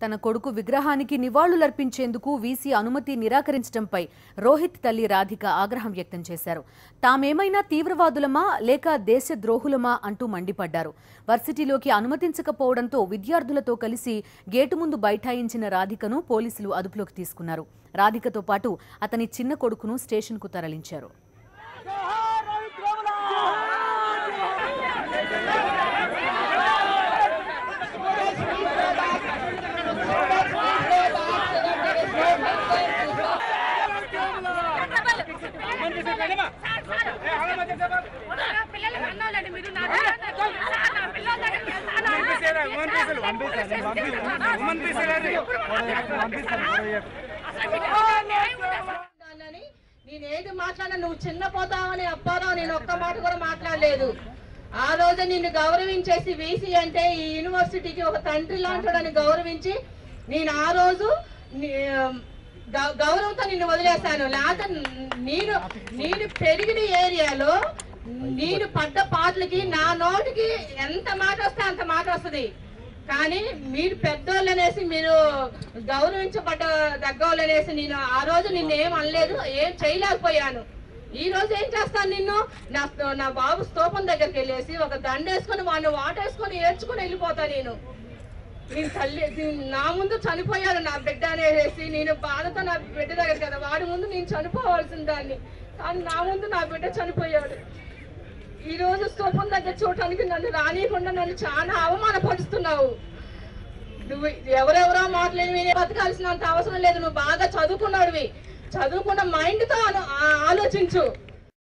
తన కొడుకు విగ్రహానికి నివాళులర్పించేందుకు వీసీ అనుమతి నిరాకరించడంపై రోహిత్ తల్లి రాధిక ఆగ్రహం వ్యక్తం చేశారు తామేమైనా తీవ్రవాదులమా లేక దేశద్రోహులమా అంటూ మండిపడ్డారు వర్సిటీలోకి అనుమతించకపోవడంతో విద్యార్థులతో కలిసి గేటు ముందు బైఠాయించిన రాధికను పోలీసులు అదుపులోకి తీసుకున్నారు రాధికతో పాటు అతని చిన్న కొడుకును స్టేషన్కు తరలించారు పిల్లలు అన్నాలండి మీరు నా నా పిల్లల దగ్గర దాన్నని నేను ఏది మాట్లాడినా నువ్వు చిన్న పోతావని అప్పారావు నేను ఒక్క మాట కూడా మాట్లాడలేదు ఆ రోజు నిన్ను గౌరవించేసి వీసీ అంటే ఈ యూనివర్సిటీకి ఒక తండ్రి లాంటివాడని గౌరవించి నేను ఆ రోజు నీ- గౌ- గౌరవంతో నిన్ను వదిలేశాను లేకపోతే నేను నేను పెరిగిన ఏరియాలో నేను పడ్డ పాటలకి నా నోటికి ఎంత మాట వస్తే అంత మాట వస్తుంది కానీ మీరు పెద్దోళ్ళు అనేసి మీరు గౌరవించబడ్డ దగ్గోళ్ళు అనేసి నేను ఆ రోజు నిన్ను ఏం అనలేదు ఏం చేయలేకపోయాను ఈ రోజు ఏం చేస్తాను నిన్ను నా నా బాబు స్తూపం దగ్గరికి వెళ్ళేసి ఒక దండ వేసుకొని వాడిని వాటేసుకొని ఏడ్చుకొని వెళ్ళిపోతా నేను నేను తల్లి నేను- నా ముందు చనిపోయాను నా బిడ్డ అనేసి నేను బాధతో నా బిడ్డ దగ్గర కదా వాడి ముందు నేను చనిపోవాల్సిన దాన్ని కానీ నా ముందు నా బిడ్డ చనిపోయాడు ఈ రోజు స్తూపం దగ్గర చూడటానికి నన్ను రానియకుండా నన్ను చాలా అవమానపరుస్తున్నావు నువ్వు ఎవరెవరో మాటలేని విని బతకాల్సినంత అవసరం లేదు నువ్వు బాగా చదువుకున్నాడువి చదువుకున్న మైండ్తో ఆలోచించు